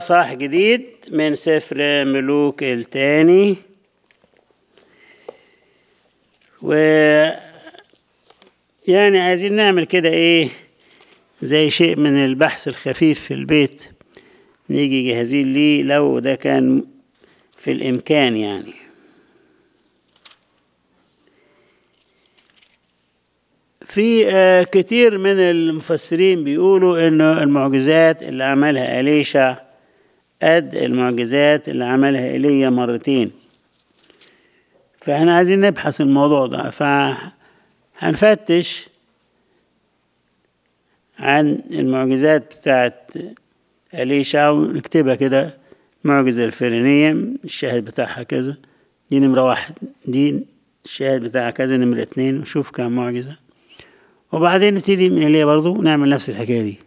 صح جديد من سفر ملوك الثاني و يعني عايزين نعمل كده ايه زي شيء من البحث الخفيف في البيت نيجي جاهزين ليه لو ده كان في الإمكان يعني في آه كتير من المفسرين بيقولوا انه المعجزات اللي عملها أليشع قد المعجزات اللي عملها ايليا مرتين فاحنا عايزين نبحث الموضوع ده فهنفتش عن المعجزات بتاعت أليشع ونكتبها كده المعجزة الفلانية الشاهد بتاعها كذا دي نمرة واحد دي الشاهد بتاعها كذا نمرة اتنين وشوف كام معجزة وبعدين نبتدي من اللي برضه ونعمل نفس الحكاية دي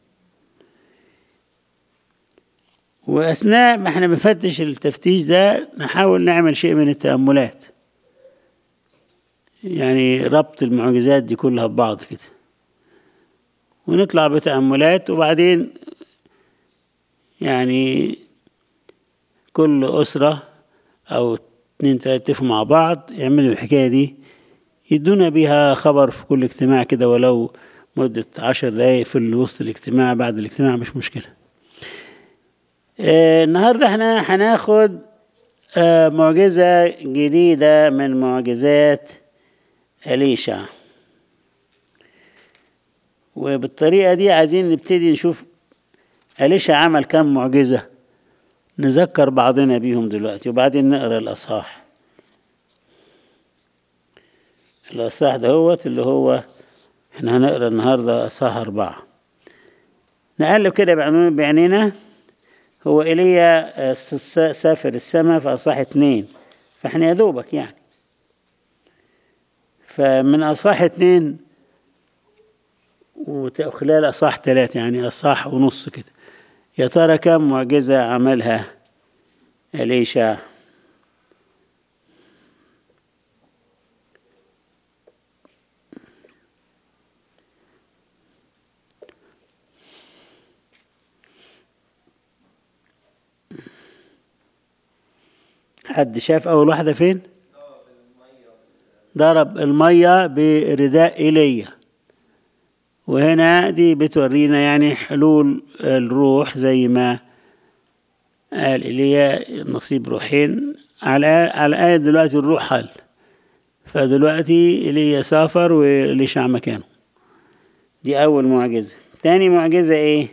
وأثناء ما احنا بنفتش التفتيش ده نحاول نعمل شيء من التأملات يعني ربط المعجزات دي كلها ببعض كده ونطلع بتأملات وبعدين يعني كل أسرة أو اتنين تلاتة يتفقوا مع بعض يعملوا الحكاية دي يدونا بيها خبر في كل اجتماع كده ولو مدة عشر دقايق في وسط الاجتماع بعد الاجتماع مش مشكلة آه النهاردة احنا هناخد آه معجزة جديدة من معجزات أليشع وبالطريقة دي عايزين نبتدي نشوف أليشع عمل كم معجزة نذكر بعضنا بيهم دلوقتي وبعدين نقرا الأصحاح الأصحاح دهوت اللي هو احنا هنقرا النهارده أصحاح أربعة نقلب كده بعينينا هو إيليا سافر السماء في أصحاح اتنين فاحنا يا دوبك يعني فمن أصحاح اتنين وخلال أصحاح ثلاثة يعني أصحاح ونص كده يا ترى كم معجزة عملها أليشع حد شاف أول واحدة فين؟ ضرب المية برداء إيليا وهنا دي بتورينا يعني حلول الروح زي ما قال إيليا نصيب روحين على على الآية دلوقتي الروح حل فدلوقتي إيليا سافر وإليشع مكانه دي أول معجزة تاني معجزة إيه؟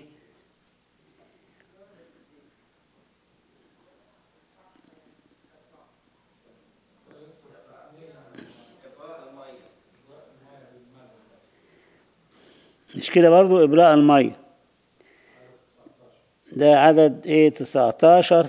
مش كده برضو إبراء المية ده عدد ايه تسعتاشر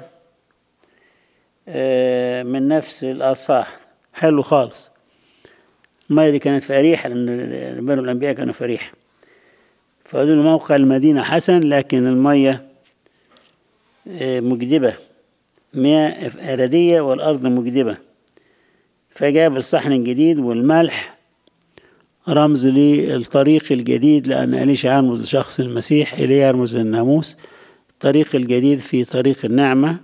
آه من نفس الأصحاح حلو خالص المية دي كانت في أريحة لأن بنو الأنبياء كانوا في أريحة فقالوا موقع المدينة حسن لكن المية آه مجدبة مياه أرادية والأرض مجدبة فجاب الصحن الجديد والملح رمز للطريق الجديد لأن أليشع يرمز لشخص المسيح إليه يرمز للناموس الطريق الجديد في طريق النعمة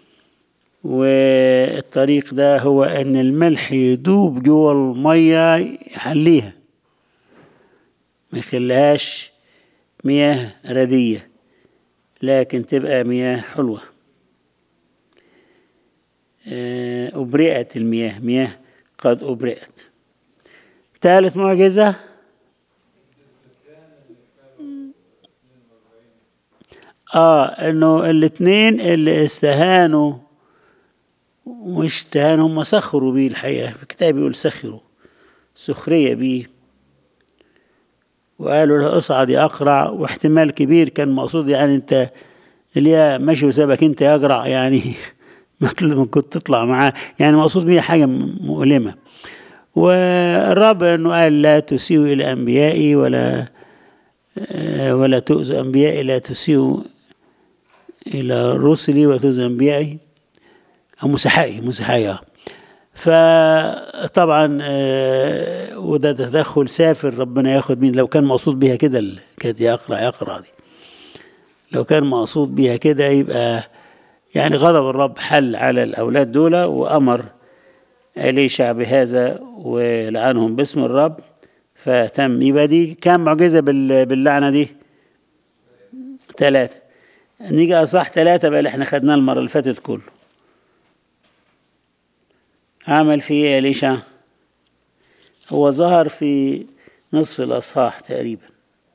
والطريق ده هو أن الملح يدوب جوه المية يحليها ما يخليهاش مياه ردية لكن تبقى مياه حلوة أبرئت المياه مياه قد أبرئت ثالث معجزة اه انه الاثنين اللي استهانوا مش استهانوا هم سخروا بيه الحقيقة في الكتاب يقول سخروا سخرية بيه وقالوا له اصعد يا اقرع واحتمال كبير كان مقصود يعني انت اللي ماشي وسابك انت يا اقرع يعني ما كنت تطلع معاه يعني مقصود بيه حاجة مؤلمة والرب انه قال لا تسيئوا الى انبيائي ولا ولا تؤذوا انبيائي لا تسيئوا الى رسلي وتؤذوا انبيائي او مسحائي مسحائي فطبعا وده تدخل سافر ربنا ياخد مين لو كان مقصود بها كده كانت يقرا يقرا دي لو كان مقصود بيها كده يبقى يعني غضب الرب حل على الأولاد دول وأمر أليشع بهذا ولعنهم باسم الرب فتم يبقى دي كام معجزة بال- باللعنة دي ثلاثة نيجي أصح ثلاثة بقى اللي احنا خدناه المرة اللي فاتت كله عمل فيه إيه أليشع هو ظهر في نصف الأصحاح تقريبا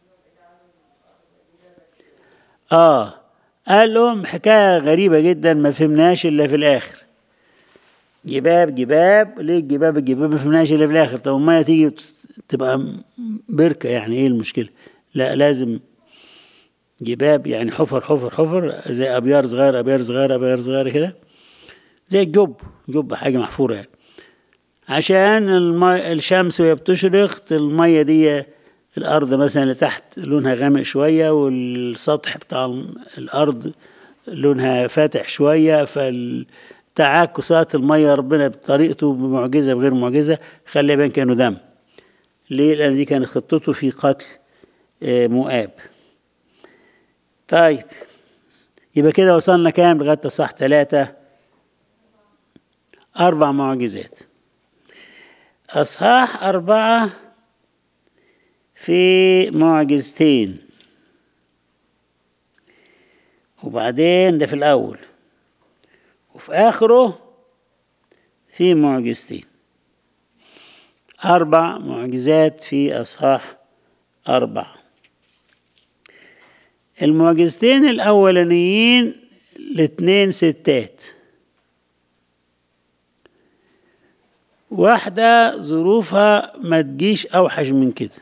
آه قال لهم حكاية غريبة جدا ما فهمناش إلا في الآخر جباب جباب ليه الجباب الجباب ما فهمناش إلا في الآخر طب المية تيجي تبقى بركة يعني إيه المشكلة لا لازم جباب يعني حفر حفر حفر زي أبيار صغيرة أبيار صغيرة أبيار صغيرة كده زي الجب جب حاجة محفورة يعني عشان المي... الشمس وهي بتشرق المية دي الأرض مثلا اللي تحت لونها غامق شوية والسطح بتاع الأرض لونها فاتح شوية فالتعاكسات المية ربنا بطريقته بمعجزة بغير معجزة خلي يبان كأنه دم ليه؟ لأن دي كانت خطته في قتل آه، مؤاب طيب يبقى كده وصلنا كام لغاية صح ثلاثة أربع معجزات أصحاح أربعة في معجزتين وبعدين ده في الأول وفي آخره في معجزتين أربع معجزات في أصحاح أربعة المعجزتين الأولانيين لاتنين ستات واحدة ظروفها ما تجيش أوحش من كده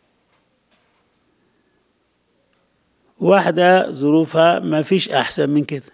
واحدة ظروفها ما فيش أحسن من كده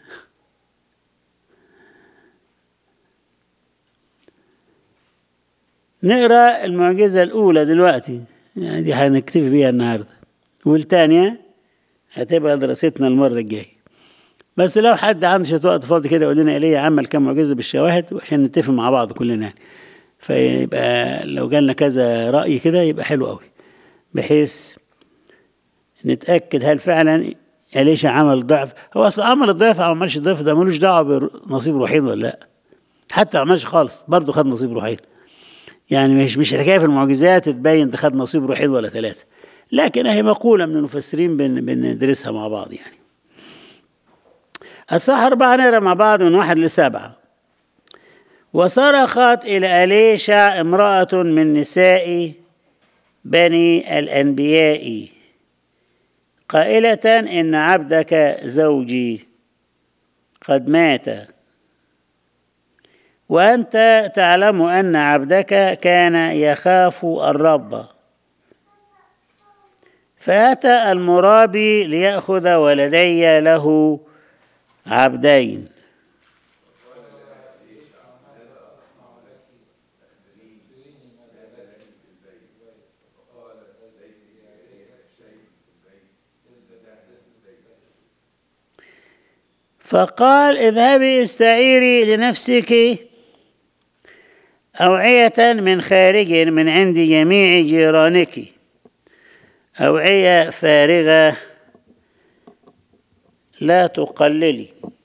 نقرأ المعجزة الأولى دلوقتي يعني دي هنكتفي بيها النهاردة والتانية هتبقى دراستنا المرة الجاية بس لو حد عنده شوية وقت فاضي كده يقول لنا إيليا عمل كام معجزة بالشواهد وعشان نتفق مع بعض كلنا يعني فيبقى لو جالنا كذا رأي كده يبقى حلو قوي بحيث نتأكد هل فعلا أليشا عمل ضعف هو أصلا عمل الضعف أو ما عملش الضعف ده ملوش دعوة بنصيب روحين ولا لأ حتى ما عملش خالص برضه خد نصيب روحين يعني مش مش الحكاية في المعجزات تبين ده خد نصيب روحين ولا ثلاثة لكن هي مقولة من المفسرين بن بندرسها مع بعض يعني الصح أربعة نقرا مع بعض من واحد لسبعة وصرخت إلى أليشع امرأة من نساء بني الأنبياء قائلة إن عبدك زوجي قد مات وأنت تعلم أن عبدك كان يخاف الرب فأتى المرابي ليأخذ ولدي له عبدين فقال اذهبي استعيري لنفسك أوعية من خارج من عند جميع جيرانك أوعية فارغة لا تقللي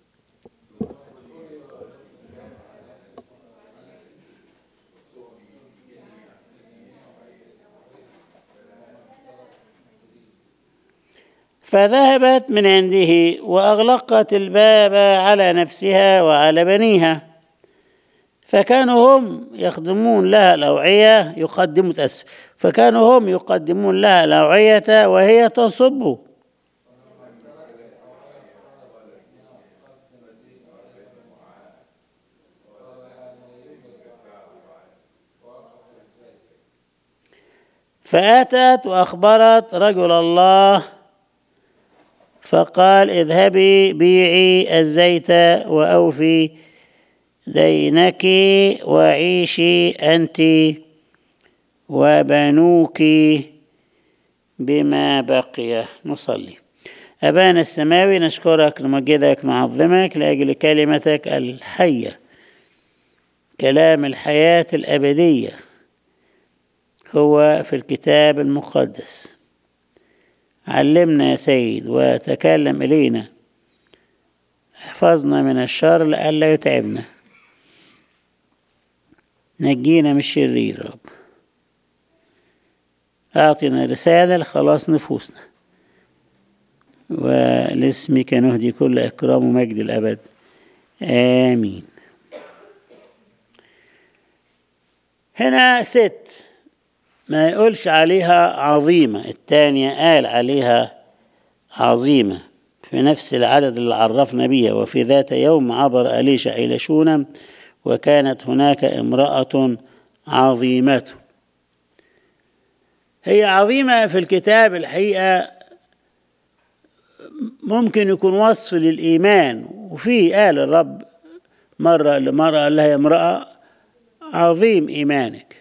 فذهبت من عنده وأغلقت الباب على نفسها وعلى بنيها فكانوا هم يخدمون لها الأوعية يقدموا تأسف فكانوا هم يقدمون لها الأوعية وهي تصب فأتت وأخبرت رجل الله فقال اذهبي بيعي الزيت وأوفي دينك وعيشي أنت وبنوك بما بقي نصلي أبانا السماوي نشكرك نمجدك نعظمك لأجل كلمتك الحية كلام الحياة الأبدية هو في الكتاب المقدس علمنا يا سيد وتكلم إلينا احفظنا من الشر لئلا يتعبنا نجينا من الشرير يا رب أعطنا رسالة لخلاص نفوسنا ولاسمك نهدي كل إكرام ومجد الأبد آمين هنا ست ما يقولش عليها عظيمة التانية قال عليها عظيمة في نفس العدد اللي عرفنا بيها وفي ذات يوم عبر أليشع إلى شونم وكانت هناك امرأة عظيمة هي عظيمة في الكتاب الحقيقة ممكن يكون وصف للإيمان وفي قال الرب مرة لمرأة قال لها يا امرأة عظيم إيمانك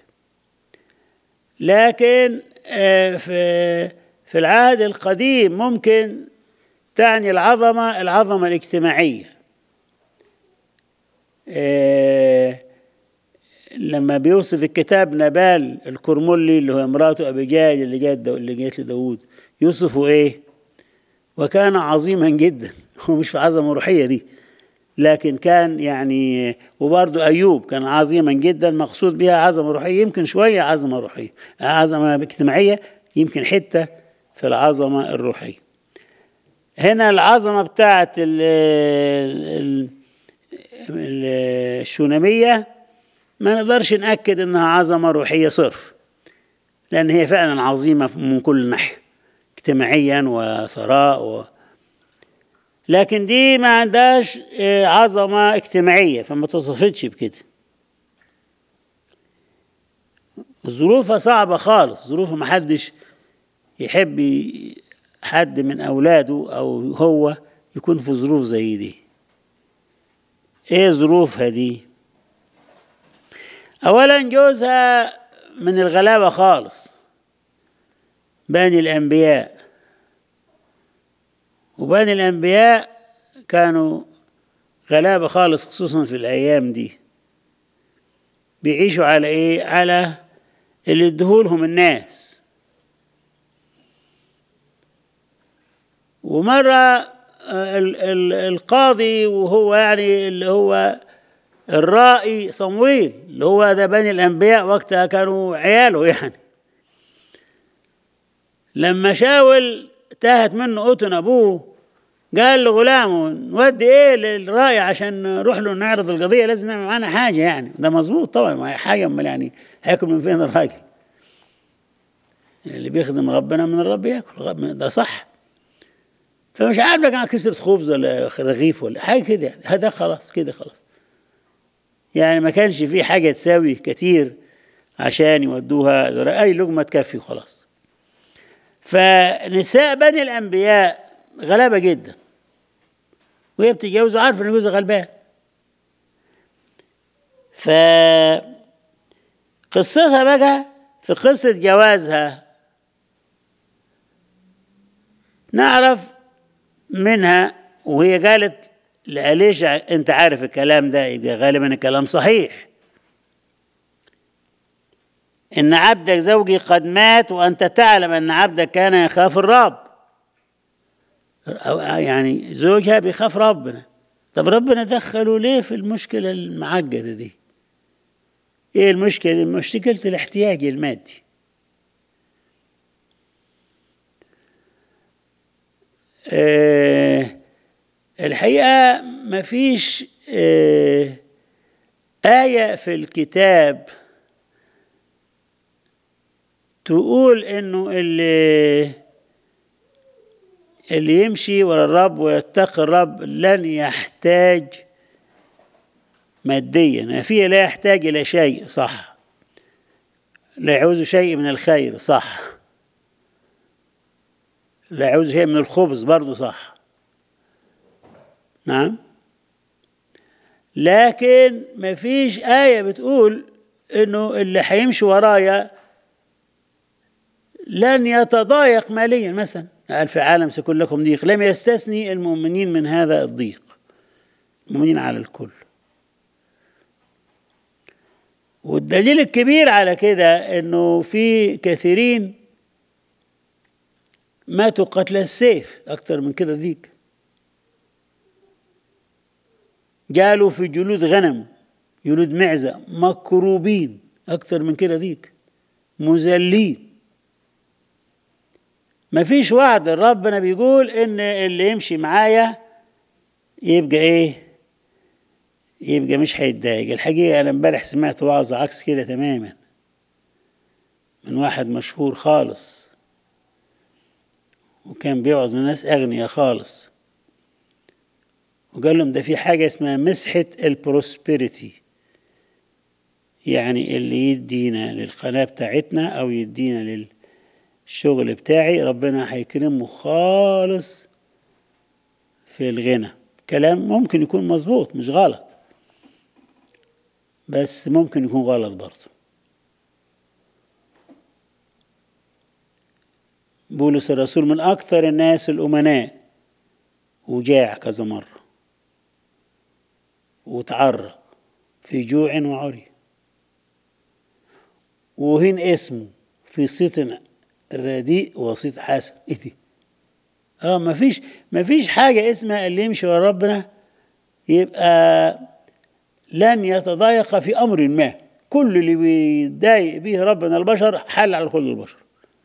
لكن في في العهد القديم ممكن تعني العظمة العظمة الاجتماعية لما بيوصف الكتاب نبال الكرملي اللي هو امراته أبيجايل اللي جات اللي جات لداود يوصفه ايه وكان عظيما جدا هو مش في عظمة روحية دي لكن كان يعني وبرضه أيوب كان عظيما جدا مقصود بها عظمة روحية يمكن شوية عظمة روحية عظمة اجتماعية يمكن حتة في العظمة الروحية هنا العظمة بتاعت الشونامية ما نقدرش نأكد إنها عظمة روحية صرف لأن هي فعلا عظيمة من كل ناحية اجتماعيا وثراء و... لكن دي ما عندهاش عظمة اجتماعية فما توصفتش بكده ظروفها صعبة خالص ظروفها ما حدش يحب حد من أولاده أو هو يكون في ظروف زي دي ايه ظروفها دي أولا جوزها من الغلابة خالص بني الأنبياء وبني الأنبياء كانوا غلابة خالص خصوصا في الأيام دي بيعيشوا على إيه؟ على اللي ادهولهم الناس ومرة ال ال القاضي وهو يعني اللي هو الرائي صمويل اللي هو ده بني الأنبياء وقتها كانوا عياله يعني لما شاول تاهت منه قطن أبوه قال لغلامه نودي ايه للرأي عشان نروح له نعرض القضية لازم نعمل معانا حاجة يعني ده مظبوط طبعا ما هي حاجة امال يعني هياكل من فين الراجل اللي بيخدم ربنا من الرب ياكل ده صح فمش عارف لك عن كسرة خبز ولا رغيف ولا حاجة كده يعني هذا خلاص كده خلاص يعني ما كانش فيه حاجة تساوي كتير عشان يودوها أي لقمة تكفي وخلاص فنساء بني الأنبياء غلابة جدا وهي بتتجوز وعارفة إن جوزها غلبان ف قصتها بقى في قصة جوازها نعرف منها وهي قالت لأليشع أنت عارف الكلام ده يبقى غالبا الكلام صحيح إن عبدك زوجي قد مات وأنت تعلم أن عبدك كان يخاف الرب يعني زوجها بيخاف ربنا طب ربنا دخله ليه في المشكلة المعقدة دي ايه المشكلة دي مشكلة الاحتياج المادي آه الحقيقة مفيش آه آية في الكتاب تقول انه اللي اللي يمشي ورا الرب ويتقي الرب لن يحتاج ماديا فيه لا يحتاج إلى شيء صح لا يعوز شيء من الخير صح لا يعوز شيء من الخبز برضه صح نعم لكن ما فيش آية بتقول إنه اللي هيمشي ورايا لن يتضايق ماليا مثلا قال في عالم سيكون لكم ضيق لم يستثني المؤمنين من هذا الضيق المؤمنين على الكل والدليل الكبير على كده انه في كثيرين ماتوا قتل السيف أكتر من كده ذيك جالوا في جلود غنم جلود معزة مكروبين أكتر من كده ذيك مذلين مفيش وعد ربنا بيقول إن اللي يمشي معايا يبقى إيه يبقى مش هيتضايق الحقيقة أنا امبارح سمعت وعظ عكس كده تماما من واحد مشهور خالص وكان بيوعظ الناس أغنياء خالص وقال لهم ده في حاجة اسمها مسحة البروسبريتي يعني اللي يدينا للقناة بتاعتنا أو يدينا للشغل بتاعي ربنا هيكرمه خالص في الغنى كلام ممكن يكون مظبوط مش غلط بس ممكن يكون غلط برضه بولس الرسول من أكثر الناس الأمناء وجاع كذا مرة وتعرى في جوع وعري وهين اسمه في صيت رديء وصيت حسن ايه دي اه مفيش مفيش حاجة اسمها اللي يمشي ورا ربنا يبقى لن يتضايق في أمر ما كل اللي بيضايق به ربنا البشر حل على كل البشر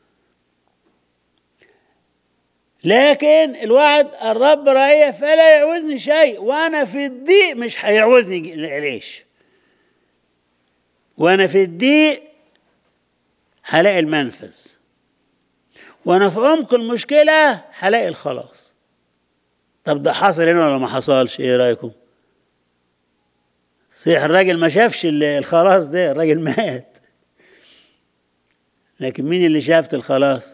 لكن الوعد الرب رعية فلا يعوزني شيء وأنا في الضيق مش هيعوزني العيش وأنا في الضيق هلاقي المنفذ وأنا في عمق المشكلة هلاقي الخلاص طب ده حصل هنا ولا ما حصلش إيه رأيكم؟ صحيح الراجل ما شافش الخلاص ده الراجل مات لكن مين اللي شافت الخلاص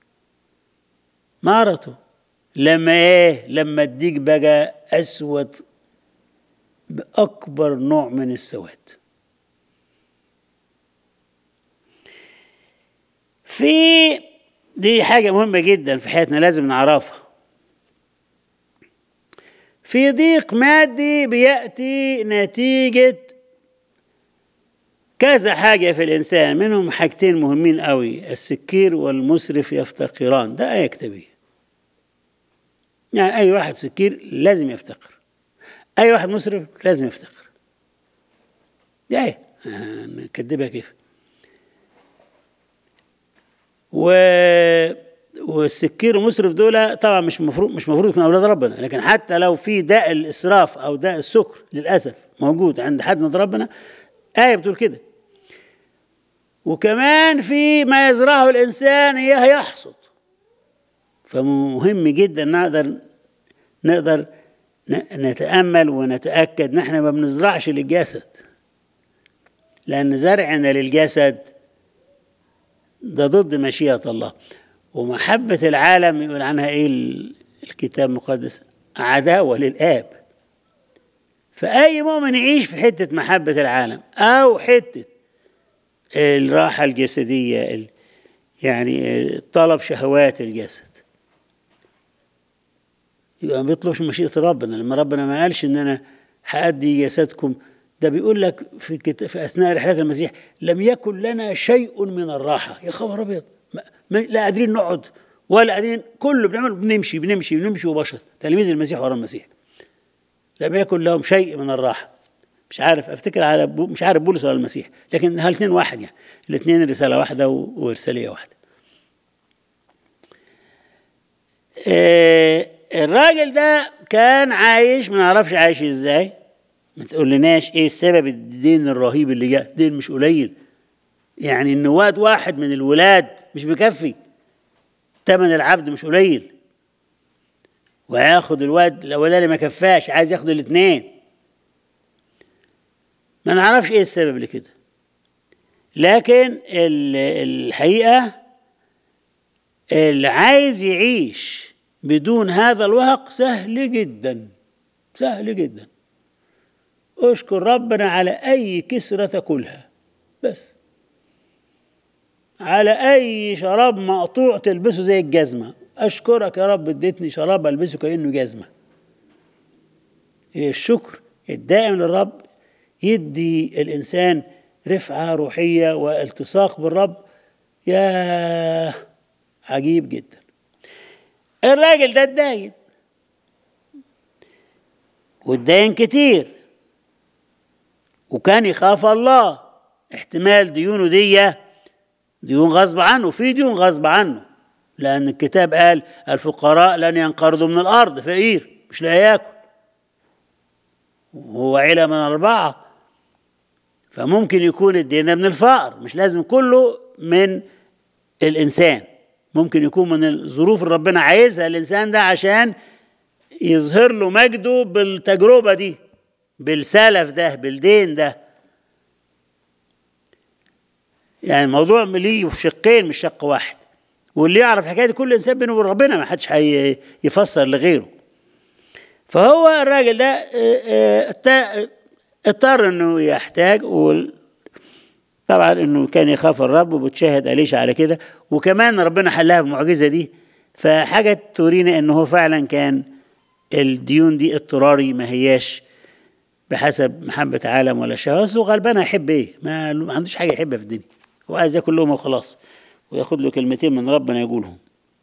مرته لما ايه لما الديك بقى اسود باكبر نوع من السواد في دي حاجة مهمة جدا في حياتنا لازم نعرفها في ضيق مادي بيأتي نتيجة كذا حاجة في الإنسان منهم حاجتين مهمين قوي السكير والمسرف يفتقران ده آية كتابية يعني أي واحد سكير لازم يفتقر أي واحد مسرف لازم يفتقر دي آية نكدبها كيف و والسكير والمسرف دول طبعا مش مفروض مش مفروض يكون اولاد ربنا لكن حتى لو في داء الاسراف او داء السكر للاسف موجود عند حد من ربنا ايه بتقول كده وكمان في ما يزرعه الانسان اياه يحصد فمهم جدا نقدر نقدر نتامل ونتاكد نحن ما بنزرعش للجسد لان زرعنا للجسد ده ضد مشيئه الله ومحبة العالم يقول عنها ايه الكتاب المقدس عداوة للآب فأي مؤمن يعيش في حتة محبة العالم أو حتة الراحة الجسدية يعني طلب شهوات الجسد يبقى ما بيطلبش مشيئة ربنا لما ربنا ما قالش إن أنا هأدي جسدكم ده بيقول لك في, كت... في أثناء رحلة المسيح لم يكن لنا شيء من الراحة يا خبر أبيض لا قادرين نقعد ولا قادرين كله بنعمل بنمشي بنمشي بنمشي وبشر تلاميذ المسيح ورا المسيح لم يكن لهم شيء من الراحه مش عارف افتكر على بو مش عارف بولس ولا المسيح لكن هالاثنين واحد يعني الاثنين رساله واحده وارساليه واحده إيه الراجل ده كان عايش ما نعرفش عايش ازاي ما تقولناش ايه السبب الدين الرهيب اللي جاء دين مش قليل يعني ان واد واحد من الولاد مش بيكفي تمن العبد مش قليل وهياخد الواد الاولاني ما كفاش عايز ياخد الاثنين ما نعرفش ايه السبب لكده لكن الحقيقه اللي عايز يعيش بدون هذا الوهق سهل جدا سهل جدا اشكر ربنا على اي كسره تاكلها بس على اي شراب مقطوع تلبسه زي الجزمه اشكرك يا رب اديتني شراب البسه كانه جزمه الشكر الدائم للرب يدي الانسان رفعه روحيه والتصاق بالرب يا عجيب جدا الراجل ده اتداين واتداين كتير وكان يخاف الله احتمال ديونه دي ديون غصب عنه في ديون غصب عنه لأن الكتاب قال الفقراء لن ينقرضوا من الأرض فقير مش لاقي ياكل وهو عيلة من أربعة فممكن يكون الدين ده من الفقر مش لازم كله من الإنسان ممكن يكون من الظروف اللي ربنا عايزها الإنسان ده عشان يظهر له مجده بالتجربة دي بالسلف ده بالدين ده يعني الموضوع ليه شقين مش شق واحد واللي يعرف الحكايه دي كل انسان بينه وبين ربنا ما حدش يفسر لغيره فهو الراجل ده اضطر انه يحتاج طبعا انه كان يخاف الرب وبتشاهد اليشا على كده وكمان ربنا حلها بالمعجزه دي فحاجه تورينا انه هو فعلا كان الديون دي اضطراري ما هياش بحسب محبة عالم ولا شهوة وغلبان هيحب ايه؟ ما, ما عندوش حاجة يحبها في الدنيا هو عايز ياكل لهم وخلاص وياخد له كلمتين من ربنا يقولهم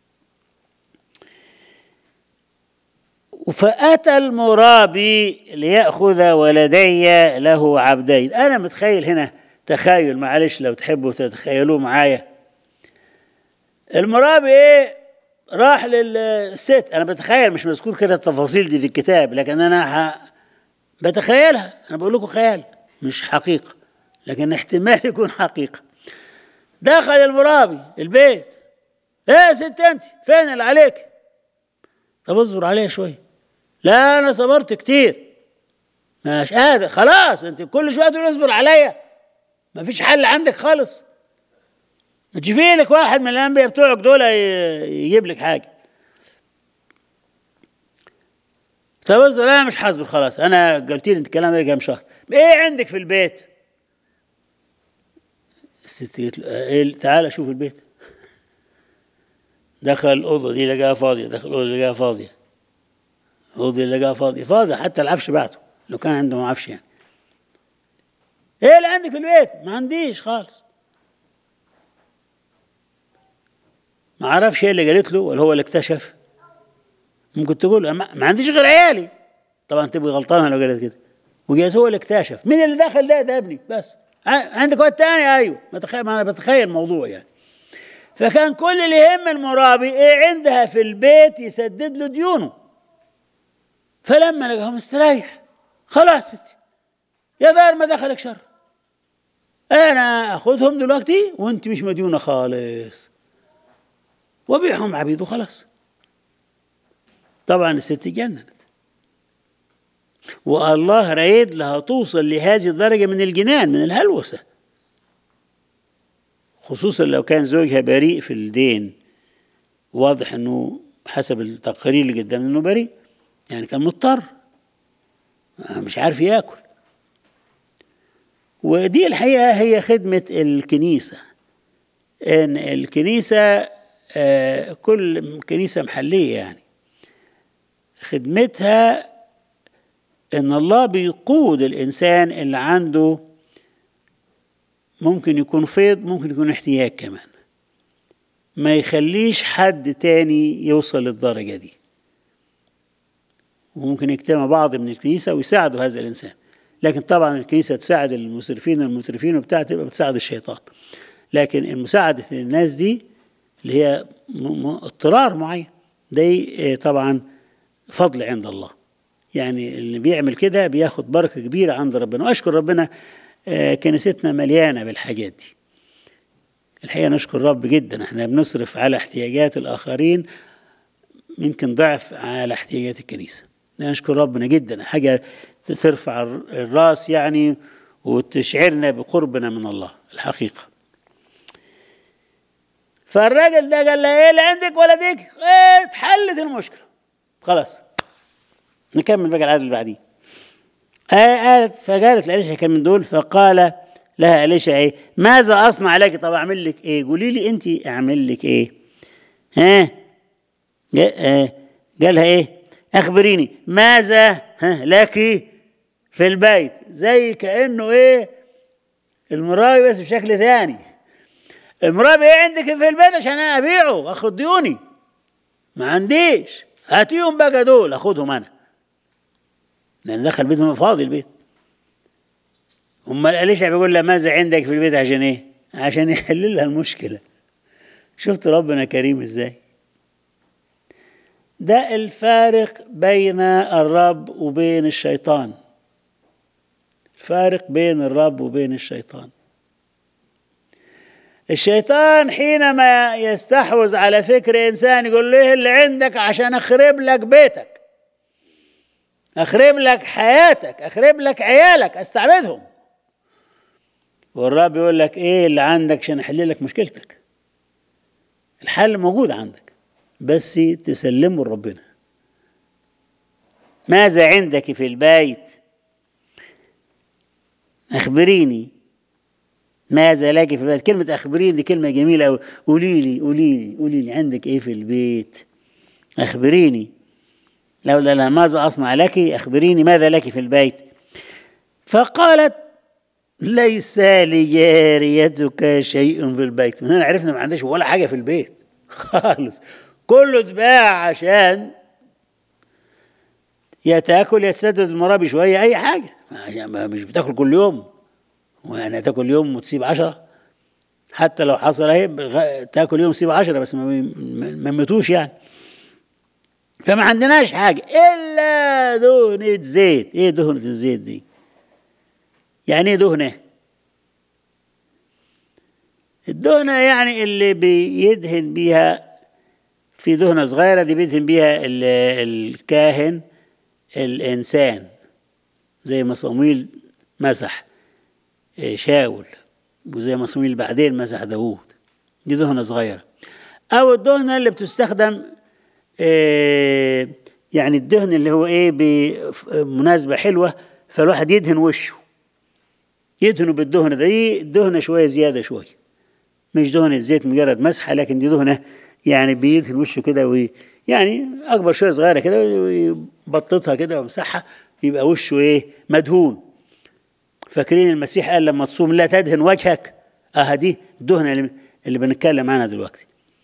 فأتى المرابي ليأخذ ولدي له عبدين أنا متخيل هنا تخيل معلش لو تحبوا تتخيلوه معايا المرابي ايه راح للست انا بتخيل مش مذكور كده التفاصيل دي في الكتاب لكن انا ه... بتخيلها انا بقول لكم خيال مش حقيقه لكن احتمال يكون حقيقه دخل المرابي البيت ايه يا ست انت فين اللي عليك طب اصبر عليا شويه لا انا صبرت كتير مش قادر خلاص انت كل شويه تقول اصبر عليا مفيش حل عندك خالص ما تشوفي لك واحد من الانبياء بتوعك دول يجيب لك حاجه طب لا انا مش حاسبر خلاص انا قلت لي انت الكلام ده كام شهر ايه عندك في البيت الست قالت له إيه تعالى شوف البيت دخل الأوضة دي لقاها فاضية دخل الأوضة لقاها فاضية الأوضة لقاها فاضية فاضية حتى العفش بعته لو كان عندهم عفش يعني ايه اللي عندك في البيت ما عنديش خالص ما عرفش ايه اللي قالت له ولا هو اللي اكتشف ممكن تقول ما, ما عنديش غير عيالي طبعا تبقى غلطانه لو قالت كده وجايز هو اللي اكتشف مين اللي دخل ده ده ابني بس عندك واد تاني ايوه ما تخيل ما انا بتخيل الموضوع يعني فكان كل اللي يهم المرابي ايه عندها في البيت يسدد له ديونه فلما لقاهم مستريح خلاص ستي يا دار ما دخلك شر انا اخذهم دلوقتي وانت مش مديونه خالص وبيعهم عبيد وخلاص طبعا الست جننت والله رايد لها توصل لهذه الدرجة من الجنان من الهلوسة خصوصا لو كان زوجها بريء في الدين واضح انه حسب التقارير اللي قدامنا انه بريء يعني كان مضطر مش عارف ياكل ودي الحقيقة هي خدمة الكنيسة ان الكنيسة آه كل كنيسة محلية يعني خدمتها ان الله بيقود الانسان اللي عنده ممكن يكون فيض ممكن يكون احتياج كمان ما يخليش حد تاني يوصل للدرجة دي وممكن يجتمع بعض من الكنيسة ويساعدوا هذا الإنسان لكن طبعا الكنيسة تساعد المسرفين والمترفين وبتاع تبقى بتساعد الشيطان لكن المساعدة الناس دي اللي هي اضطرار معين دي طبعا فضل عند الله يعني اللي بيعمل كده بياخد بركة كبيرة عند ربنا وأشكر ربنا كنيستنا مليانة بالحاجات دي الحقيقة نشكر رب جدا احنا بنصرف على احتياجات الآخرين يمكن ضعف على احتياجات الكنيسة نشكر ربنا جدا حاجة ترفع الراس يعني وتشعرنا بقربنا من الله الحقيقة فالراجل ده قال لها ايه اللي عندك ولدك ايه اتحلت المشكلة خلاص نكمل بقى العدد اللي بعديه قالت فقالت لأليشع كان من دول فقال لها أليشع ايه ماذا أصنع لك طب أعمل لك ايه قولي لي أنت أعمل لك ايه ها قالها ايه أخبريني ماذا ها لك في البيت زي كأنه ايه المرابي بس بشكل ثاني المرابي ايه عندك في البيت عشان أبيعه أخد ديوني ما عنديش هاتيهم بقى دول اخدهم انا لان دخل بيتهم فاضي البيت امال اليشع بيقول لها ماذا عندك في البيت عشان ايه عشان يحل لها المشكله شفت ربنا كريم ازاي ده الفارق بين الرب وبين الشيطان الفارق بين الرب وبين الشيطان الشيطان حينما يستحوذ على فكر انسان يقول له اللي عندك عشان اخرب لك بيتك اخرب لك حياتك اخرب لك عيالك استعبدهم والرب يقول لك ايه اللي عندك عشان احل لك مشكلتك الحل موجود عندك بس تسلمه لربنا ماذا عندك في البيت اخبريني ماذا لك في البيت كلمة أخبريني دي كلمة جميلة أوي قولي لي قولي لي قولي لي عندك إيه في البيت أخبريني لو لا ماذا أصنع لك أخبريني ماذا لك في البيت فقالت ليس لجاريتك شيء في البيت من هنا عرفنا ما عندش ولا حاجة في البيت خالص كله اتباع عشان يا تاكل يا تسدد المرابي شوية أي حاجة عشان مش بتاكل كل يوم وانا تاكل يوم وتسيب عشرة حتى لو حصل اهي تاكل يوم تسيب عشرة بس ما ممتوش يعني فما عندناش حاجة إلا دهنة زيت إيه دهنة الزيت دي يعني إيه دهنة الدهنة يعني اللي بيدهن بيها في دهنة صغيرة دي بيدهن بيها الكاهن الإنسان زي ما صمويل مسح شاول وزي ما صمويل بعدين مسح داوود دي دهنة صغيرة أو الدهنة اللي بتستخدم يعني الدهن اللي هو إيه بمناسبة حلوة فالواحد يدهن وشه يدهنوا بالدهنة دي دهنة شوية زيادة شوية مش دهنة زيت مجرد مسحة لكن دي دهنة يعني بيدهن وشه كده وي يعني أكبر شوية صغيرة كده ويبططها كده ويمسحها يبقى وشه إيه مدهون فاكرين المسيح قال لما تصوم لا تدهن وجهك اه دي الدهنه اللي, اللي بنتكلم عنها دلوقتي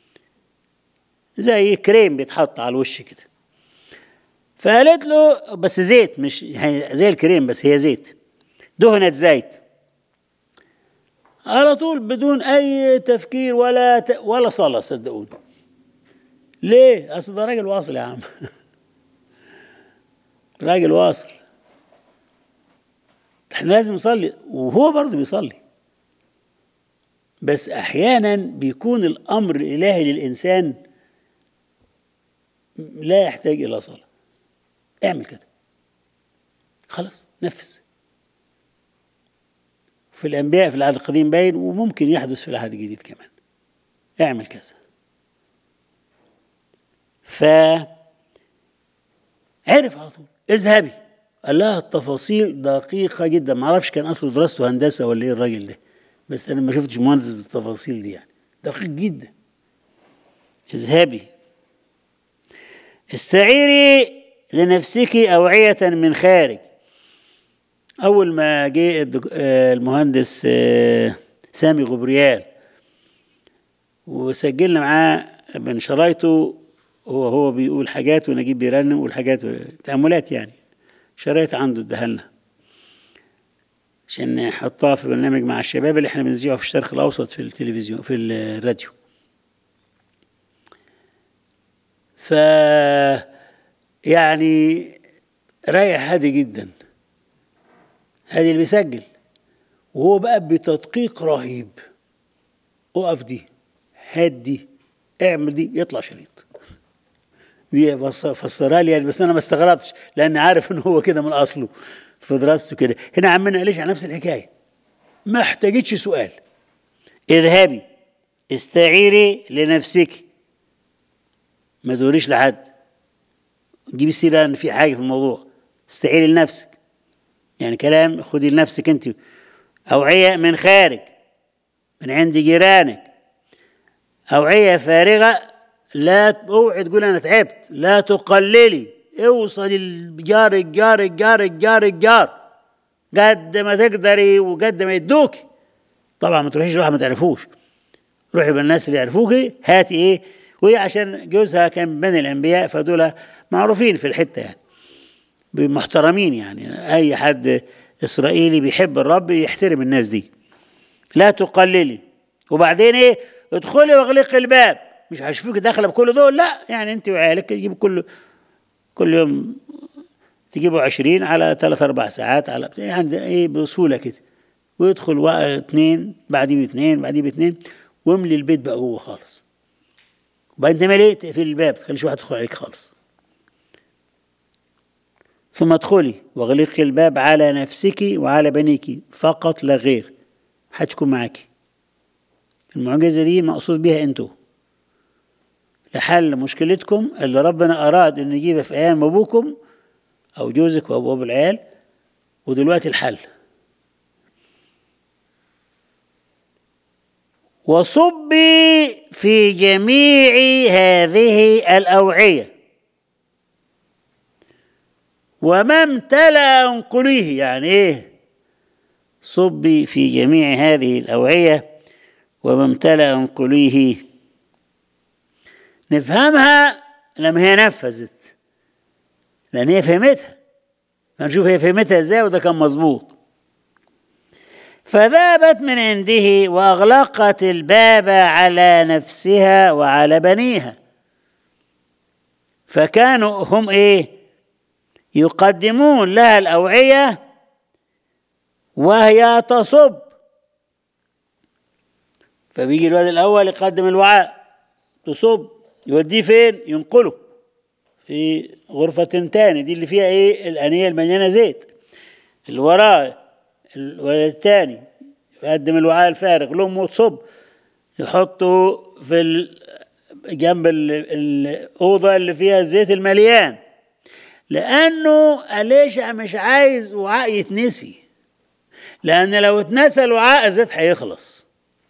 زي كريم بيتحط على الوش كده فقالت له بس زيت مش زي الكريم بس هي زيت دهنة زيت على طول بدون اي تفكير ولا ت... ولا صلاه صدقوني ليه اصل ده راجل واصل يا عم راجل واصل احنا لازم نصلي وهو برضه بيصلي بس احيانا بيكون الامر الالهي للانسان لا يحتاج الى صلاه اعمل كده خلاص نفذ في الانبياء في العهد القديم باين وممكن يحدث في العهد الجديد كمان اعمل كذا ف عرف على طول اذهبي قال لها التفاصيل دقيقة جدا ما اعرفش كان اصله دراسته هندسة ولا ايه الراجل ده بس انا ما شفتش مهندس بالتفاصيل دي يعني دقيق جدا اذهبي استعيري لنفسك أوعية من خارج أول ما جه المهندس سامي غبريال وسجلنا معاه من شرايطه هو هو بيقول حاجات ونجيب بيرنم ويقول حاجات تأملات يعني شرايط عنده اداها لنا عشان نحطها في برنامج مع الشباب اللي احنا بنذيعه في الشرق الاوسط في التلفزيون في الراديو ف يعني رايح هادي جدا هادي اللي بيسجل وهو بقى بتدقيق رهيب اقف دي هات دي اعمل دي يطلع شريط دي فسرها لي يعني بس انا ما استغربتش لان عارف ان هو كده من اصله في دراسته كده هنا عمنا قالش على نفس الحكايه ما احتاجتش سؤال اذهبي استعيري لنفسك ما تقوليش لحد جيبي سيره ان في حاجه في الموضوع استعيري لنفسك يعني كلام خدي لنفسك انت اوعيه من خارج من عند جيرانك اوعيه فارغه لا اوعي تقول انا تعبت لا تقللي اوصل الجار الجار الجار الجار الجار قد ما تقدري وقد ما يدوكي طبعا ما تروحيش لواحد ما تعرفوش روحي بالناس اللي يعرفوكي هاتي ايه وهي عشان جوزها كان من بني الانبياء فدول معروفين في الحته يعني محترمين يعني اي حد اسرائيلي بيحب الرب يحترم الناس دي لا تقللي وبعدين ايه ادخلي واغلقي الباب مش هشوفك داخله بكل دول لا يعني انت وعيالك تجيبوا كل كل يوم تجيبوا عشرين على ثلاث اربع ساعات على يعني ايه بسهوله كده ويدخل وقت اثنين بعديه باثنين بعديه باثنين واملي البيت بقى جوه خالص وبعدين تعمل ايه؟ تقفل الباب تخليش واحد يدخل عليك خالص ثم ادخلي واغلقي الباب على نفسك وعلى بنيك فقط لا غير هتكون معاكي المعجزه دي مقصود بيها انتوا لحل مشكلتكم اللي ربنا اراد انه يجيبها في ايام ابوكم او جوزك او ابو العيال ودلوقتي الحل وصبي في جميع هذه الأوعية وما امتلأ انقليه يعني ايه صبي في جميع هذه الأوعية وما امتلأ انقليه نفهمها لما هي نفذت لأن هي فهمتها هنشوف هي فهمتها ازاي وده كان مظبوط فذهبت من عنده واغلقت الباب على نفسها وعلى بنيها فكانوا هم ايه يقدمون لها الاوعيه وهي تصب فبيجي الواد الاول يقدم الوعاء تصب يوديه فين ينقله في غرفة تاني دي اللي فيها ايه الانية المليانة زيت اللي وراه الولد الثاني يقدم الوعاء الفارغ لأمه تصب يحطه في ال... جنب ال... الأوضة اللي فيها الزيت المليان لأنه أليشع مش عايز وعاء يتنسي لأن لو اتنسى الوعاء الزيت هيخلص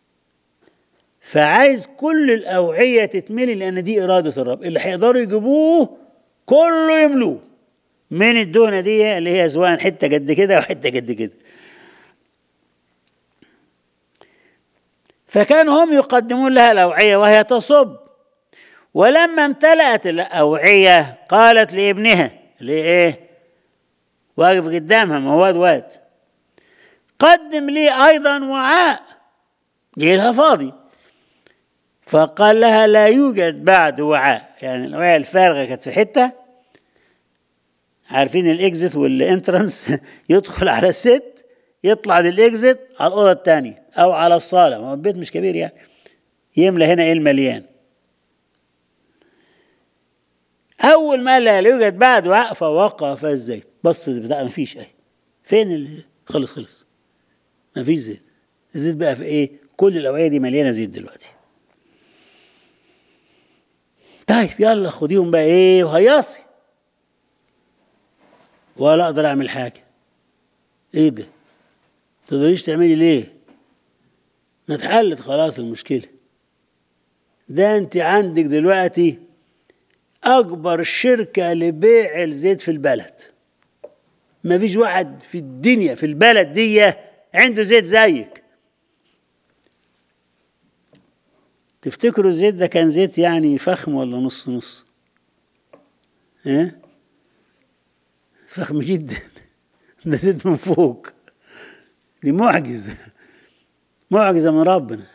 فعايز كل الأوعية تتملي لأن دي إرادة الرب اللي هيقدروا يجيبوه كله يملوه من الدهنة دي اللي هي سواء حتة قد كده وحتة قد كده فكانوا هم يقدمون لها الأوعية وهي تصب ولما امتلأت الأوعية قالت لابنها لإيه واقف قدامها ما واد واد قدم لي أيضا وعاء جيلها فاضي فقال لها لا يوجد بعد وعاء يعني الأوعية الفارغة كانت في حتة عارفين الإكزيت والإنترنس يدخل على الست يطلع للإكزيت على الأوضة الثانية أو على الصالة ما البيت مش كبير يعني يملى هنا إيه المليان أول ما لا يوجد بعد وعاء فوقف الزيت بص بتاع ما فيش أي فين اللي خلص خلص ما فيش زيت الزيت بقى في إيه كل الأوعية دي مليانة زيت دلوقتي طيب يلا خديهم بقى إيه وهيصي ولا أقدر أعمل حاجة إيه ده تقدريش تعملي ليه ما اتحلت خلاص المشكلة ده انت عندك دلوقتي اكبر شركة لبيع الزيت في البلد ما فيش واحد في الدنيا في البلد دي عنده زيت زيك تفتكروا الزيت ده كان زيت يعني فخم ولا نص نص ها فخم جدا ده زيت من فوق دي معجزة معجزة من ربنا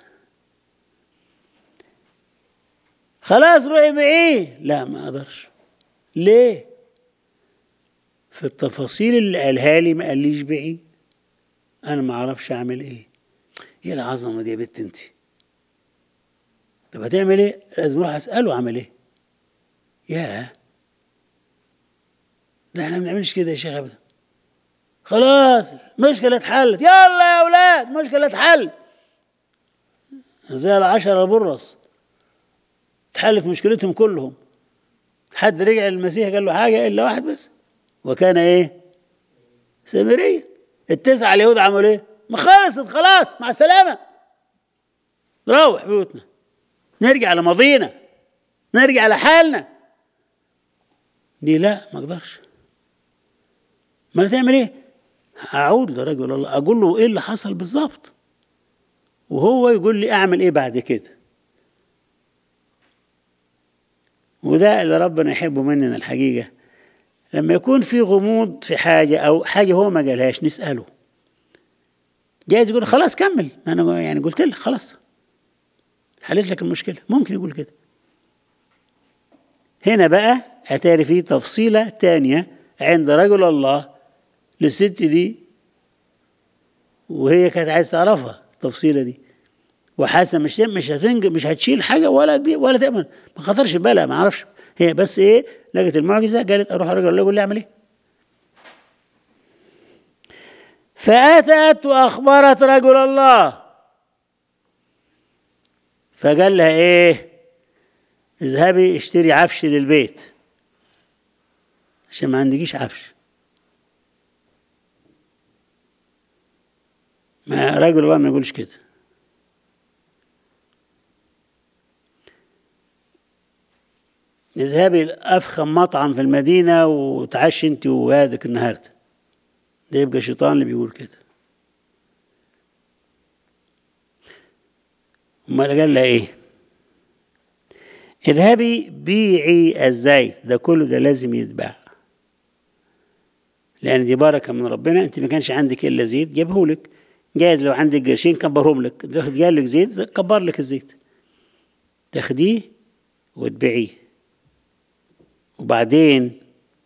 خلاص روحي بإيه لا ما أقدرش ليه في التفاصيل اللي قالها لي ما قاليش بإيه أنا ما أعرفش أعمل إيه إيه العظمة دي يا بنت أنت طب هتعمل إيه لازم أروح أسأله أعمل إيه ياه ده احنا ما بنعملش كده يا شيخ ابدا خلاص مشكلة اتحلت يلا يا اولاد مشكلة اتحلت زي العشرة برص اتحلت مشكلتهم كلهم حد رجع للمسيح قال له حاجة إلا واحد بس وكان إيه؟ سامريا التسعة اليهود عملوا إيه؟ ما خلصت خلاص مع السلامة نروح بيوتنا نرجع لماضينا نرجع لحالنا دي لا ما اقدرش ما تعمل ايه اعود لرجل الله اقول له ايه اللي حصل بالظبط وهو يقول لي اعمل ايه بعد كده وده اللي ربنا يحبه مننا الحقيقة لما يكون في غموض في حاجة أو حاجة هو ما قالهاش نسأله جايز يقول خلاص كمل ما أنا يعني قلت لك خلاص حليت لك المشكلة ممكن يقول كده هنا بقى أتاري في تفصيلة تانية عند رجل الله للست دي وهي كانت عايز تعرفها التفصيلة دي وحاسه مش مش هتنج مش هتشيل حاجه ولا تبي ولا تامن ما خطرش بالها ما اعرفش هي بس ايه لقت المعجزه قالت اروح الرجل الله يقول لي اعمل ايه فاتت واخبرت رجل الله فقال لها ايه اذهبي اشتري عفش للبيت عشان ما عندكيش عفش ما رجل الله ما يقولش كده اذهبي لأفخم مطعم في المدينة وتعشي انت وهادك النهاردة ده يبقى شيطان اللي بيقول كده امال قال لها ايه اذهبي بيعي الزيت ده كله ده لازم يتباع لان دي بركه من ربنا انت ما كانش عندك الا زيت جابه لك جايز لو عندك قرشين كبرهم لك جاب لك زيت كبر لك الزيت تاخديه وتبيعيه وبعدين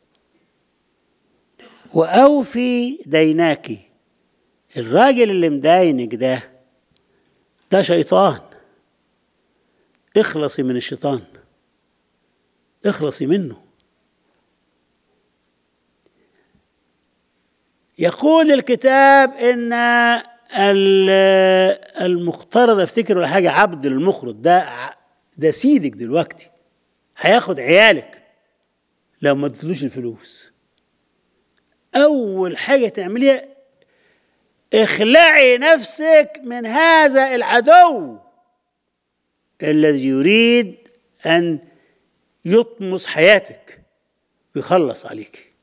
وأوفي ديناك الراجل اللي مداينك ده ده شيطان اخلصي من الشيطان اخلصي منه يقول الكتاب ان المقترض افتكر ولا حاجه عبد المقرض ده ده سيدك دلوقتي هياخد عيالك لو ما ادتلوش الفلوس اول حاجه تعمليها اخلعي نفسك من هذا العدو الذي يريد ان يطمس حياتك ويخلص عليك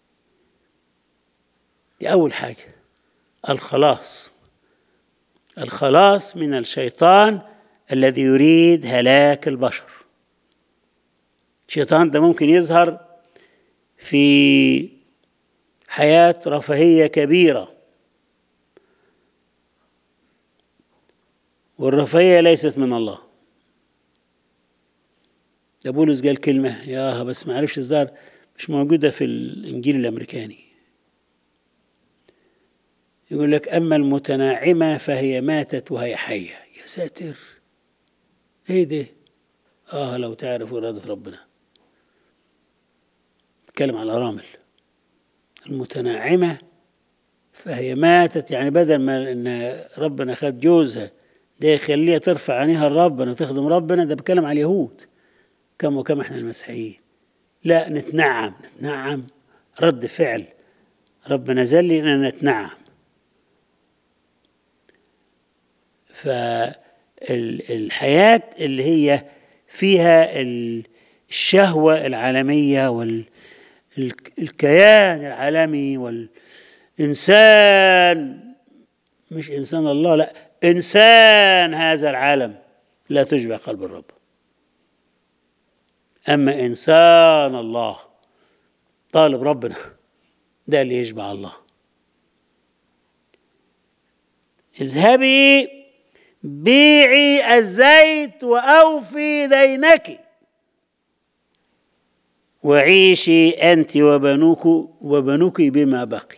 دي اول حاجه الخلاص الخلاص من الشيطان الذي يريد هلاك البشر الشيطان ده ممكن يظهر في حياة رفاهية كبيرة والرفاهية ليست من الله ده بولس قال كلمة ياها بس ما عرفش الظاهر مش موجودة في الإنجيل الأمريكاني يقول لك أما المتناعمة فهي ماتت وهي حية يا ساتر إيه ده آه لو تعرف إرادة ربنا بتكلم على الأرامل المتناعمة فهي ماتت يعني بدل ما إن ربنا خد جوزها ده يخليها ترفع عينيها لربنا وتخدم ربنا ده بيتكلم على اليهود كم وكم احنا المسيحيين لا نتنعم نتنعم رد فعل ربنا زل اننا نتنعم فالحياة اللي هي فيها الشهوة العالمية والكيان العالمي والإنسان مش إنسان الله لا إنسان هذا العالم لا تشبع قلب الرب أما إنسان الله طالب ربنا ده اللي يشبع الله اذهبي بيعي الزيت وأوفي دينك وعيشي أنت وبنوك وبنوك بما بقي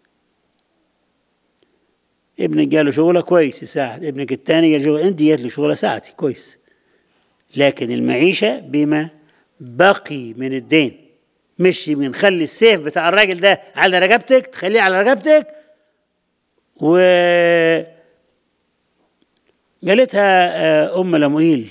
ابنك قال له شغله كويس يساعد ابنك الثاني قال شغله انت جات لي شغله ساعتي كويس لكن المعيشة بما بقي من الدين مش بنخلي السيف بتاع الراجل ده على رقبتك تخليه على رقبتك و قالتها ام لموئيل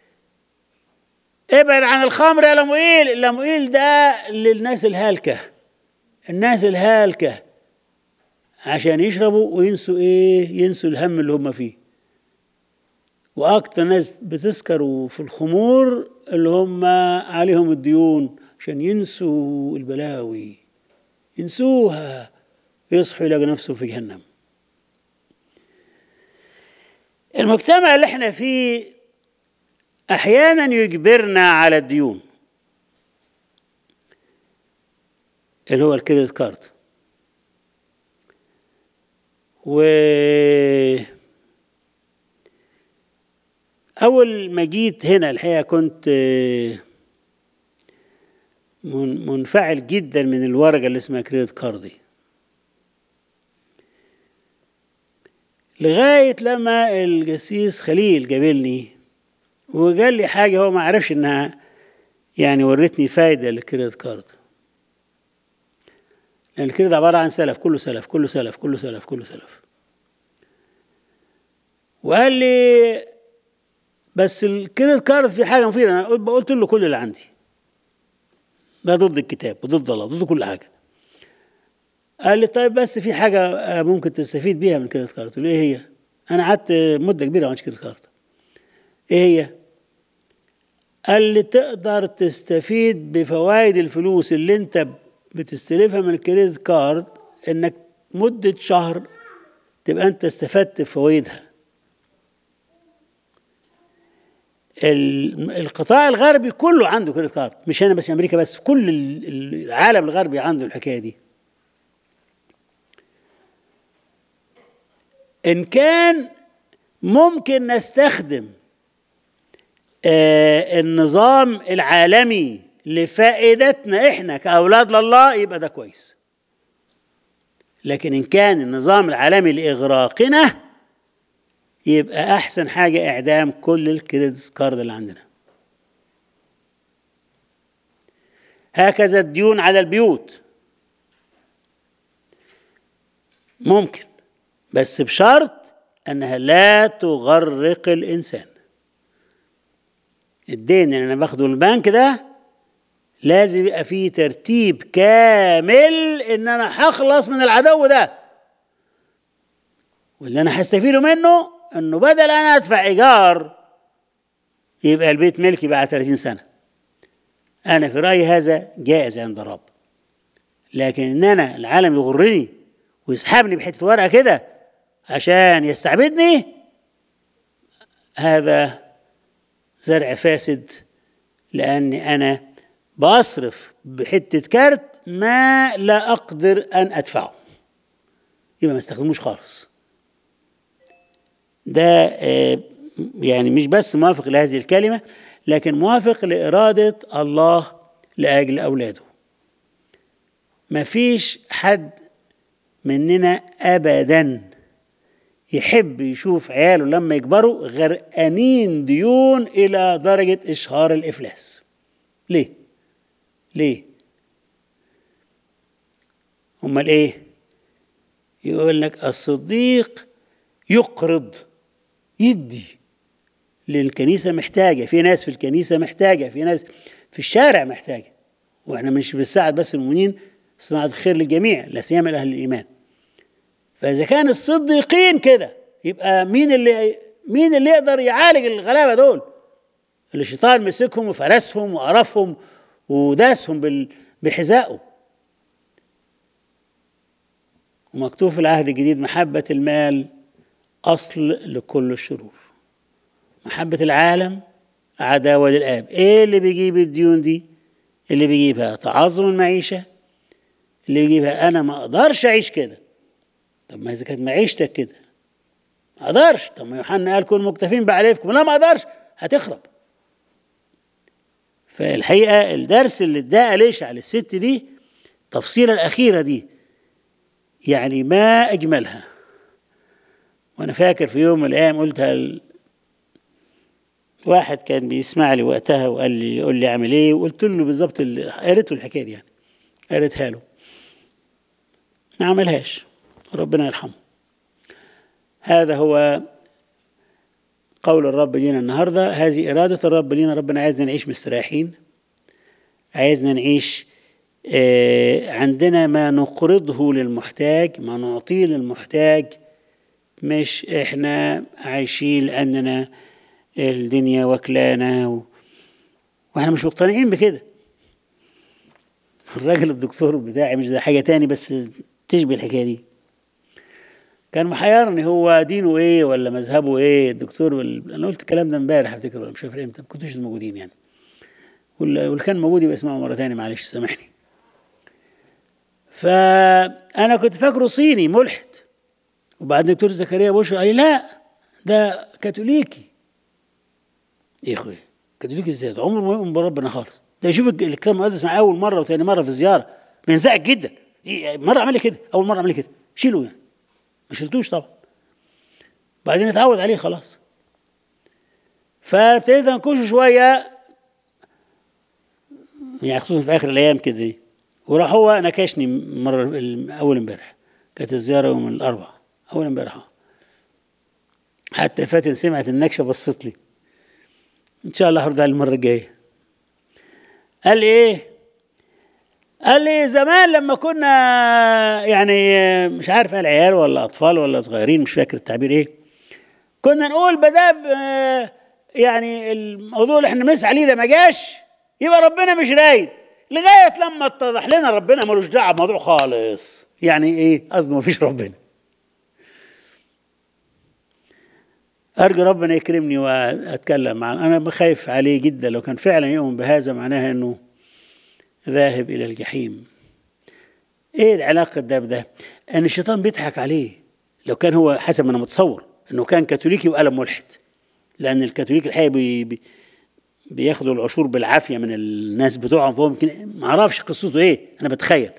ابعد عن الخمر يا لموئيل لموئيل ده للناس الهالكه الناس الهالكه عشان يشربوا وينسوا ايه ينسوا الهم اللي هم فيه واكتر ناس بتسكروا في الخمور اللي هم عليهم الديون عشان ينسوا البلاوي ينسوها يصحوا يلاقوا نفسه في جهنم المجتمع اللي احنا فيه احيانا يجبرنا على الديون اللي هو الكريدت كارد و أول ما جيت هنا الحقيقة كنت آه، من- منفعل جدا من الورقة اللي اسمها كريدت كارد دي لغاية لما القسيس خليل قابلني وقال لي حاجة هو ما عرفش إنها يعني ورتني فايدة للكريدت كارد لأن الكريدت عبارة عن سلف كله سلف كله سلف كله سلف كله سلف وقال لي بس الكريدت كارد في حاجة مفيدة أنا قلت- قلت له كل اللي عندي ده ضد الكتاب وضد الله ضد كل حاجة قال لي طيب بس في حاجة آه، ممكن تستفيد بيها من الكريدت كارد قلت له ايه هي؟ أنا قعدت مدة كبيرة ما عملتش كريدت كارد ايه هي؟ قال لي تقدر تستفيد بفوائد الفلوس اللي انت بتستلفها من الكريدت كارد انك مدة شهر تبقى انت استفدت بفوائدها ال- القطاع الغربي كله عنده كريدت كارد مش هنا بس في امريكا بس في كل ال- ال- العالم الغربي عنده الحكايه دي ان كان ممكن نستخدم آه، النظام العالمي لفائدتنا احنا كاولاد لله يبقى ده كويس لكن ان كان النظام العالمي لاغراقنا يبقى احسن حاجه اعدام كل الكريدت كارد اللي عندنا هكذا الديون على البيوت ممكن بس بشرط انها لا تغرق الانسان الدين اللي انا باخده من البنك ده لازم يبقى فيه ترتيب كامل ان انا هخلص من العدو ده واللي انا هستفيده منه انه بدل انا ادفع ايجار يبقى البيت ملكي بعد 30 سنه انا في رايي هذا جائز عند الرب لكن ان انا العالم يغرني ويسحبني بحته ورقه كده عشان يستعبدني هذا زرع فاسد لاني انا بصرف بحته كارت ما لا اقدر ان ادفعه يبقى ما استخدموش خالص ده آه، يعني مش بس موافق لهذه الكلمه لكن موافق لاراده الله لاجل اولاده ما فيش حد مننا ابدا يحب يشوف عياله لما يكبروا غرقانين ديون الى درجه اشهار الافلاس ليه ليه امال ايه يقول لك الصديق يقرض يدي للكنيسة محتاجة في ناس في الكنيسة محتاجة في ناس في الشارع محتاجة واحنا مش بنساعد بس المؤمنين صناعة الخير للجميع لا سيما أهل الإيمان فإذا كان الصديقين كده يبقى مين اللي مين اللي يقدر يعالج الغلابة دول اللي الشيطان مسكهم وفرسهم وقرفهم وداسهم بال- بحذائه ومكتوب في العهد الجديد محبة المال أصل لكل الشرور محبة العالم عداوة للآب إيه اللي بيجيب الديون دي اللي بيجيبها تعظم المعيشة اللي بيجيبها أنا ما أقدرش أعيش كده طب ما إذا كانت معيشتك كده ما أقدرش طب ما يوحنا قال كونوا مكتفين بعليفكم لا ما أقدرش هتخرب فالحقيقة الدرس اللي اداه ليش على الست دي التفصيلة الأخيرة دي يعني ما أجملها وأنا فاكر في يوم من الأيام قلتها ل- واحد كان بيسمع لي وقتها وقال لي يقول لي أعمل إيه وقلت له بالظبط ال- قريت له الحكاية دي يعني قريتها له ما عملهاش ربنا يرحمه هذا هو قول الرب لينا النهارده هذه إرادة الرب لينا ربنا عايزنا نعيش مستريحين عايزنا نعيش آه، عندنا ما نقرضه للمحتاج ما نعطيه للمحتاج مش احنا عايشين لأننا الدنيا واكلانا و... واحنا مش مقتنعين بكده الراجل الدكتور بتاعي مش ده حاجة تاني بس تشبه الحكاية دي كان محيرني هو دينه ايه ولا مذهبه ايه الدكتور وال... انا قلت الكلام ده امبارح افتكر ولا مش فاكر امتى ما كنتوش موجودين يعني وال- واللي كان موجود يبقى اسمعه مره تانية معلش سامحني فانا كنت فاكره صيني ملحد وبعدين دكتور زكريا بوش قال لي لا ده كاثوليكي ايه يا اخويا كاثوليكي ازاي ده عمره ما يؤمن بربنا خالص ده يشوف الكتاب المقدس مع اول مره وثاني مره في الزياره بينزعج جدا إيه مره عمل لي كده اول مره عمل لي كده شيله يعني ما شلتوش طبعا بعدين اتعود عليه خلاص فابتديت انكشه شويه يعني خصوصا في اخر الايام كده وراح هو نكشني مره اول امبارح كانت الزياره يوم الاربعاء اول امبارح آه. حتى فاتن سمعت النكشه بصت لي ان شاء الله هرد على المره الجايه قال لي ايه قال لي زمان لما كنا يعني مش عارف قال عيال ولا اطفال ولا صغيرين مش فاكر التعبير ايه كنا نقول بداب آه، يعني الموضوع اللي احنا بنسعى ليه ده ما جاش يبقى ربنا مش رايد لغايه لما اتضح لنا ربنا ملوش دعوه بموضوع خالص يعني ايه قصده ما فيش ربنا ارجو ربنا يكرمني واتكلم معه انا خايف عليه جدا لو كان فعلا يؤمن بهذا معناها انه ذاهب الى الجحيم ايه العلاقه ده بده ان الشيطان بيضحك عليه لو كان هو حسب ما انا متصور انه كان كاثوليكي وقلم ملحد لان الكاثوليك الحقيقه بي بي بياخدوا العشور بالعافيه من الناس بتوعهم فهو يمكن ما اعرفش قصته ايه انا بتخيل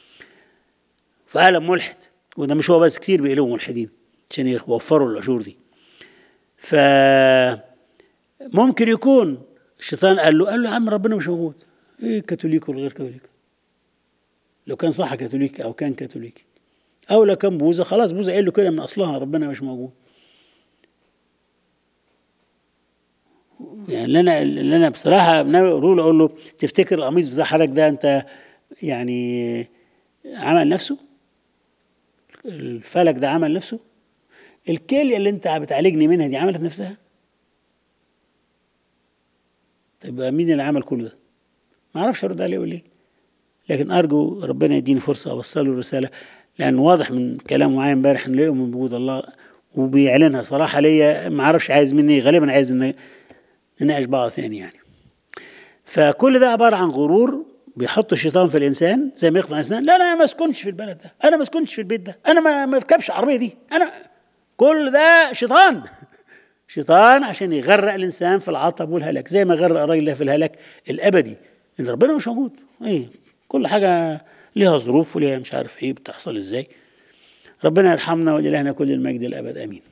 فقلم ملحد وده مش هو بس كتير بيقلبوا ملحدين عشان يوفروا العشور دي ف ممكن يكون الشيطان قال له قال له يا عم ربنا مش موجود ايه كاثوليك ولا غير كاثوليك لو كان صح كاثوليك او كان كاثوليكي او لو كان بوذا خلاص بوذا قال له كده من اصلها ربنا مش موجود يعني اللي انا اللي انا بصراحه ناوي اقول له اقول له تفتكر القميص بتاع حضرتك ده انت يعني عمل نفسه الفلك ده عمل نفسه الكليه اللي انت بتعالجني منها دي عملت نفسها طيب مين اللي عمل كل ده ما اعرفش ارد عليه ولا ايه لكن ارجو ربنا يديني فرصه اوصل له الرساله لان واضح من كلام معين امبارح انه يؤمن بوجود الله وبيعلنها صراحه ليا ما اعرفش عايز مني غالبا عايز ان نناقش بعض ثاني يعني فكل ده عباره عن غرور بيحط الشيطان في الانسان زي ما يقطع الانسان لا انا ما اسكنش في البلد ده انا ما اسكنش في البيت ده انا ما ما اركبش العربيه دي انا كل ده شيطان شيطان عشان يغرق الانسان في العطب والهلاك زي ما غرق الراجل ده في الهلاك الابدي ان ربنا مش موجود ايه كل حاجه ليها ظروف وليها مش عارف ايه بتحصل ازاي ربنا يرحمنا ولإلهنا كل المجد الابد امين